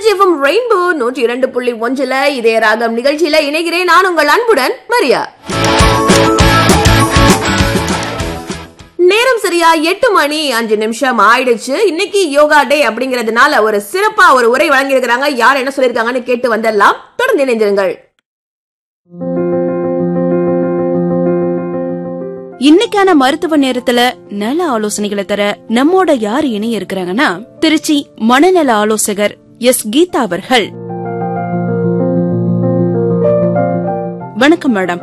Trichy FM rainbow நூற்றி இரண்டு புள்ளி ஒன்றுல இதே ராகம் நிகழ்ச்சியில இணைகிறேன் நான் உங்கள் அன்புடன் மரியா நேரம் சரியா எட்டு மணி அஞ்சு நிமிஷம் ஆயிடுச்சு இன்னைக்கு யோகா டே அப்படிங்கறதுனால ஒரு சிறப்பா ஒரு உரை வழங்கியிருக்கிறாங்க யார் என்ன சொல்லியிருக்காங்கன்னு கேட்டு வந்துடலாம் தொடர்ந்து இணைந்திருங்கள் இன்னைக்கான மருத்துவ நேரத்துல நல ஆலோசனைகளை தர நம்மோட யார் இணைய இருக்கிறாங்கன்னா திருச்சி மனநல ஆலோசகர் எஸ் கீதா அவர்கள் வணக்கம் மேடம்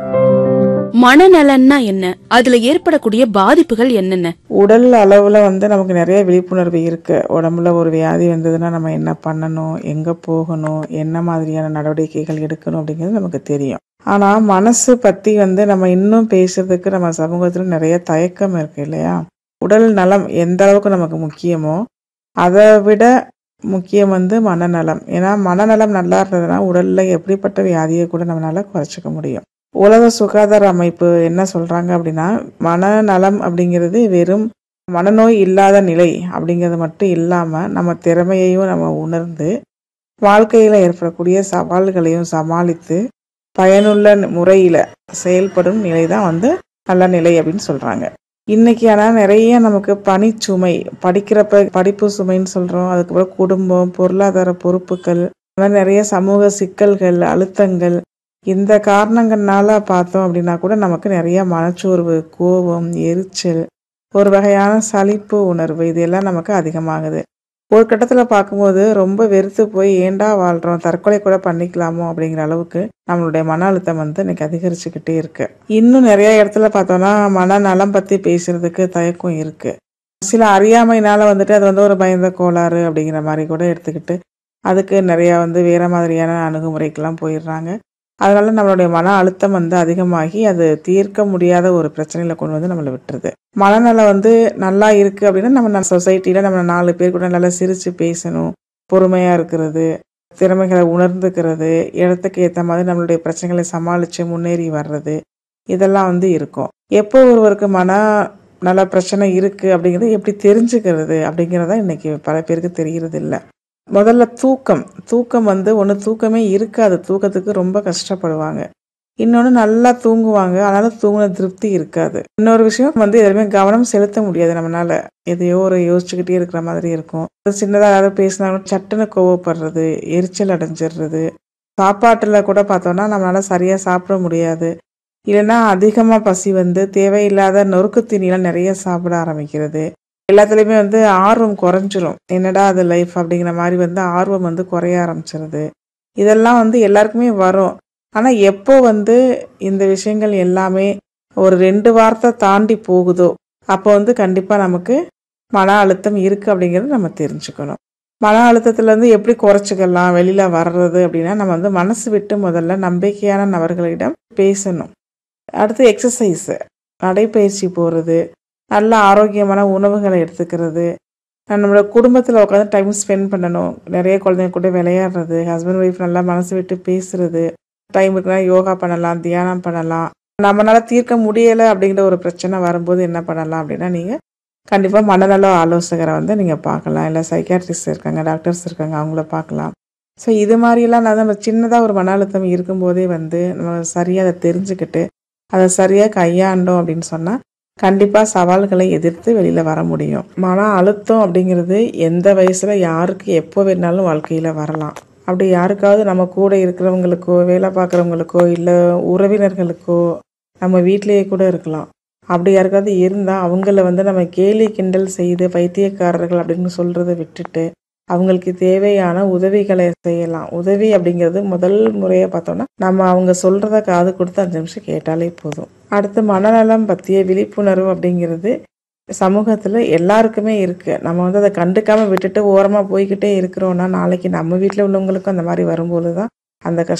மனநலன்னா என்ன அதுல ஏற்படக்கூடிய பாதிப்புகள் என்னென்ன உடல் அளவில் வந்து நமக்கு நிறைய விழிப்புணர்வு இருக்கு உடம்புல ஒரு வியாதி வந்ததுன்னா நம்ம என்ன பண்ணணும் எங்கே போகணும் என்ன மாதிரியான நடவடிக்கைகள் எடுக்கணும் அப்படிங்கிறது நமக்கு தெரியும் ஆனால் மனசு பற்றி வந்து நம்ம இன்னும் பேசுறதுக்கு நம்ம சமூகத்தில் நிறைய தயக்கம் இருக்கு இல்லையா உடல் நலம் எந்த அளவுக்கு நமக்கு முக்கியமோ அதை விட முக்கியம் வந்து மனநலம் ஏன்னா மனநலம் நல்லா இருந்ததுன்னா உடல்ல எப்படிப்பட்ட வியாதியை கூட நம்மளால குறைச்சிக்க முடியும் உலக சுகாதார அமைப்பு என்ன சொல்றாங்க அப்படின்னா மனநலம் அப்படிங்கிறது வெறும் மனநோய் இல்லாத நிலை அப்படிங்கிறது மட்டும் இல்லாம நம்ம திறமையையும் நம்ம உணர்ந்து வாழ்க்கையில ஏற்படக்கூடிய சவால்களையும் சமாளித்து பயனுள்ள முறையில செயல்படும் நிலை தான் வந்து நல்ல நிலை அப்படின்னு சொல்றாங்க இன்னைக்கு ஆனால் நிறைய நமக்கு பணிச்சுமை படிக்கிறப்ப படிப்பு சுமைன்னு சொல்றோம் அதுக்கப்புறம் குடும்பம் பொருளாதார பொறுப்புகள் இந்த மாதிரி நிறைய சமூக சிக்கல்கள் அழுத்தங்கள் இந்த காரணங்கள்னால பார்த்தோம் அப்படின்னா கூட நமக்கு நிறைய மனச்சோர்வு கோபம் எரிச்சல் ஒரு வகையான சலிப்பு உணர்வு இது எல்லாம் நமக்கு அதிகமாகுது ஒரு கட்டத்தில் பார்க்கும்போது ரொம்ப வெறுத்து போய் ஏண்டா வாழ்றோம் தற்கொலை கூட பண்ணிக்கலாமோ அப்படிங்கிற அளவுக்கு நம்மளுடைய மன அழுத்தம் வந்து இன்னைக்கு அதிகரிச்சுக்கிட்டே இருக்கு இன்னும் நிறைய இடத்துல பார்த்தோம்னா மனநலம் பற்றி பேசுறதுக்கு தயக்கம் இருக்கு சில அறியாமைனால வந்துட்டு அது வந்து ஒரு பயந்த கோளாறு அப்படிங்கிற மாதிரி கூட எடுத்துக்கிட்டு அதுக்கு நிறைய வந்து வேற மாதிரியான அணுகுமுறைக்கெல்லாம் போயிடுறாங்க அதனால நம்மளுடைய மன அழுத்தம் வந்து அதிகமாகி அது தீர்க்க முடியாத ஒரு பிரச்சனையில கொண்டு வந்து நம்மளை விட்டுருது மனநலம் வந்து நல்லா இருக்கு அப்படின்னா நம்ம சொசைட்டில நம்ம நாலு பேர் கூட நல்லா சிரிச்சு பேசணும் பொறுமையா இருக்கிறது திறமைகளை உணர்ந்துக்கிறது இடத்துக்கு ஏற்ற மாதிரி நம்மளுடைய பிரச்சனைகளை சமாளிச்சு முன்னேறி வர்றது இதெல்லாம் வந்து இருக்கும் எப்போ ஒருவருக்கு மன நல பிரச்சனை இருக்கு அப்படிங்கிறது எப்படி தெரிஞ்சுக்கிறது அப்படிங்கிறத இன்னைக்கு பல பேருக்கு தெரியறது இல்லை முதல்ல தூக்கம் தூக்கம் வந்து ஒன்று தூக்கமே இருக்காது தூக்கத்துக்கு ரொம்ப கஷ்டப்படுவாங்க இன்னொன்று நல்லா தூங்குவாங்க அதனால தூங்கின திருப்தி இருக்காது இன்னொரு விஷயம் வந்து எதுவுமே கவனம் செலுத்த முடியாது நம்மளால எதையோ ஒரு யோசிச்சுக்கிட்டே இருக்கிற மாதிரி இருக்கும் சின்னதாக யாராவது பேசினாலும் சட்டுன்னு கோவப்படுறது எரிச்சல் அடைஞ்சிடுறது சாப்பாட்டில் கூட பார்த்தோம்னா நம்மளால சரியாக சாப்பிட முடியாது இல்லைன்னா அதிகமாக பசி வந்து தேவையில்லாத நொறுக்கு தீனிலாம் நிறைய சாப்பிட ஆரம்பிக்கிறது எல்லாத்துலேயுமே வந்து ஆர்வம் குறைஞ்சிரும் என்னடா அது லைஃப் அப்படிங்கிற மாதிரி வந்து ஆர்வம் வந்து குறைய ஆரம்பிச்சிருது இதெல்லாம் வந்து எல்லாருக்குமே வரும் ஆனால் எப்போ வந்து இந்த விஷயங்கள் எல்லாமே ஒரு ரெண்டு வாரத்தை தாண்டி போகுதோ அப்போ வந்து கண்டிப்பாக நமக்கு மன அழுத்தம் இருக்குது அப்படிங்கிறத நம்ம தெரிஞ்சுக்கணும் மன அழுத்தத்துலேருந்து எப்படி குறைச்சிக்கலாம் வெளியில் வர்றது அப்படின்னா நம்ம வந்து மனசு விட்டு முதல்ல நம்பிக்கையான நபர்களிடம் பேசணும் அடுத்து எக்ஸசைஸு நடைப்பயிற்சி போகிறது நல்ல ஆரோக்கியமான உணவுகளை எடுத்துக்கிறது நம்மளோட குடும்பத்தில் உட்காந்து டைம் ஸ்பெண்ட் பண்ணணும் நிறைய குழந்தைங்க கூட விளையாடுறது ஹஸ்பண்ட் ஒய்ஃப் நல்லா மனசு விட்டு பேசுறது டைம் இருக்குன்னா யோகா பண்ணலாம் தியானம் பண்ணலாம் நம்மளால தீர்க்க முடியலை அப்படிங்கிற ஒரு பிரச்சனை வரும்போது என்ன பண்ணலாம் அப்படின்னா நீங்கள் கண்டிப்பாக மனநல ஆலோசகரை வந்து நீங்கள் பார்க்கலாம் இல்லை சைக்காட்ரிஸ்ட் இருக்காங்க டாக்டர்ஸ் இருக்காங்க அவங்கள பார்க்கலாம் ஸோ இது மாதிரிலாம் நான் நம்ம சின்னதாக ஒரு மன அழுத்தம் இருக்கும்போதே வந்து நம்ம சரியாக அதை தெரிஞ்சுக்கிட்டு அதை சரியாக கையாண்டோம் அப்படின்னு சொன்னால் கண்டிப்பாக சவால்களை எதிர்த்து வெளியில் வர முடியும் மன அழுத்தம் அப்படிங்கிறது எந்த வயசில் யாருக்கு எப்போ வேணாலும் வாழ்க்கையில் வரலாம் அப்படி யாருக்காவது நம்ம கூட இருக்கிறவங்களுக்கோ வேலை பார்க்குறவங்களுக்கோ இல்லை உறவினர்களுக்கோ நம்ம வீட்டிலேயே கூட இருக்கலாம் அப்படி யாருக்காவது இருந்தால் அவங்கள வந்து நம்ம கேலி கிண்டல் செய்து பைத்தியக்காரர்கள் அப்படின்னு சொல்கிறத விட்டுட்டு அவங்களுக்கு தேவையான உதவிகளை செய்யலாம் உதவி அப்படிங்கிறது முதல் முறையை பார்த்தோம்னா நம்ம அவங்க சொல்கிறத காது கொடுத்து அஞ்சு நிமிஷம் கேட்டாலே போதும் அடுத்து மனநலம் பற்றிய விழிப்புணர்வு அப்படிங்கிறது சமூகத்தில் எல்லாருக்குமே இருக்குது நம்ம வந்து அதை கண்டுக்காமல் விட்டுட்டு ஓரமாக போய்கிட்டே இருக்கிறோன்னா நாளைக்கு நம்ம வீட்டில் உள்ளவங்களுக்கும் அந்த மாதிரி வரும்போது தான் அந்த கஷ்டம்